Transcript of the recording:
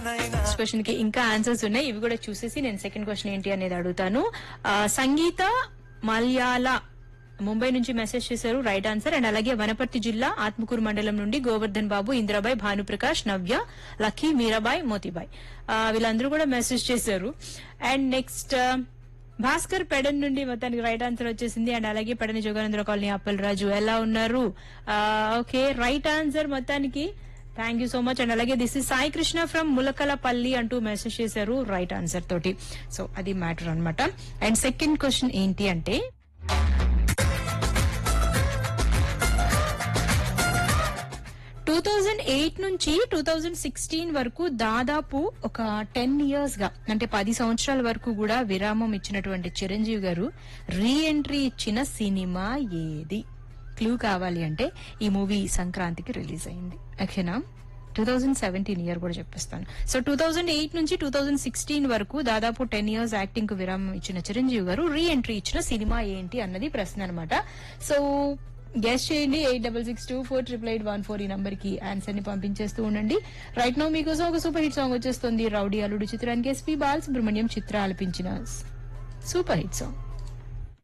next question కి ఇంకా answers ఉన్నాయి ఇవి కూడా చూసేసి నేను సెకండ్ క్వశ్చన్ ఏంటి అనేది అడుగుతాను ఆ, సంగీత మలయాళ ముంబై నుంచి మెసేజ్ చేశారు రైట్ ఆన్సర్ అండ్ అలాగే వనపర్తి జిల్లా ఆత్మకూరు మండలం నుండి గోవర్ధన్ బాబు ఇంద్రాబాయ్ భానుప్రకాష్ నవ్య లక్కీ మీరాబాయ్ మోతీబాయ్ ఆ, వీళ్ళందరూ కూడా మెసేజ్ చేశారు అండ్ నెక్స్ట్ భాస్కర్ పెడన్ నుండి మొత్తానికి రైట్ ఆన్సర్ వచ్చేసింది అండ్ అలాగే పెడని జోగానంద్ర కాలనీ అప్పల్ రాజు ఎలా ఉన్నారు ఓకే రైట్ ఆన్సర్ మొత్తానికి thank you so much and అలాగే this is Sai Krishna from Mulakalapalli అంటూ మెసేజ్ చేశారు రైట్ ఆన్సర్ తోటి సో అది మ్యాటర్ అన్నమాట అండ్ సెకండ్ క్వశ్చన్ ఏంటి అంటే టూ థౌజండ్ ఎయిట్ నుంచి టూ థౌజండ్ సిక్స్టీన్ వరకు దాదాపు ఒక టెన్ ఇయర్స్ గా అంటే పది సంవత్సరాల వరకు కూడా విరామం ఇచ్చినటువంటి చిరంజీవి గారు రీ ఎంట్రీ ఇచ్చిన సినిమా ఏది క్లూ కావాలి అంటే ఈ మూవీ సంక్రాంతికి రిలీజ్ అయింది ఓకేనా టూ థౌజండ్ సెవెంటీన్ ఇయర్ కూడా చెప్పిస్తాను సో టూ థౌజండ్ ఎయిట్ నుంచి టూ థౌజండ్ సిక్స్టీన్ వరకు దాదాపు టెన్ ఇయర్స్ యాక్టింగ్ కు విరామం ఇచ్చిన చిరంజీవి గారు రీ ఎంట్రీ ఇచ్చిన సినిమా ఏంటి అన్నది ప్రశ్న అనమాట సో గెస్ చేయండి eight double six two four triple eight one four ఈ నంబర్ కి ఆన్సర్ ని పంపించేస్తూ ఉండండి రైట్ నో మీకోసం ఒక సూపర్ హిట్ సాంగ్ వచ్చేస్తుంది రౌడీ అల్లుడు చిత్రానికి ఎస్పీ బాల్ సుబ్రహ్మణ్యం చిత్ర ఆలపించిన సూపర్ హిట్ సాంగ్